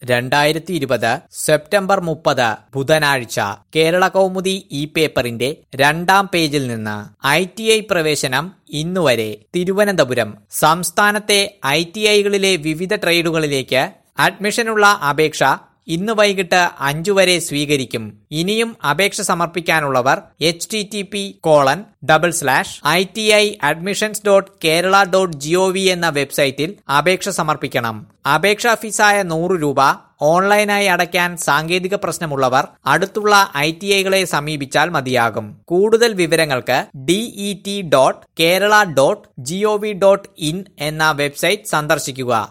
രണ്ടായിരത്തി ഇരുപത് സെപ്റ്റംബർ മുപ്പത് ബുധനാഴ്ച കേരള കൗമുദി ഈ പേപ്പറിന്റെ രണ്ടാം പേജിൽ നിന്ന് ഐ ടി ഐ പ്രവേശനം ഇന്നുവരെ തിരുവനന്തപുരം സംസ്ഥാനത്തെ ഐ ടി ഐകളിലെ വിവിധ ട്രേഡുകളിലേക്ക് അഡ്മിഷനുള്ള അപേക്ഷ ഇന്ന് വൈകിട്ട് അഞ്ചു വരെ സ്വീകരിക്കും ഇനിയും അപേക്ഷ സമർപ്പിക്കാനുള്ളവർ H T T P colon double slash I T I admissions dot Kerala dot G O V എന്ന വെബ്സൈറ്റിൽ അപേക്ഷ സമർപ്പിക്കണം അപേക്ഷാ ഫീസായ നൂറ് രൂപ ഓൺലൈനായി അടയ്ക്കാൻ സാങ്കേതിക പ്രശ്നമുള്ളവർ അടുത്തുള്ള ഐ ടി ഐകളെ സമീപിച്ചാൽ മതിയാകും കൂടുതൽ വിവരങ്ങൾക്ക് D E T dot Kerala dot G O V dot in എന്ന വെബ്സൈറ്റ് സന്ദർശിക്കുക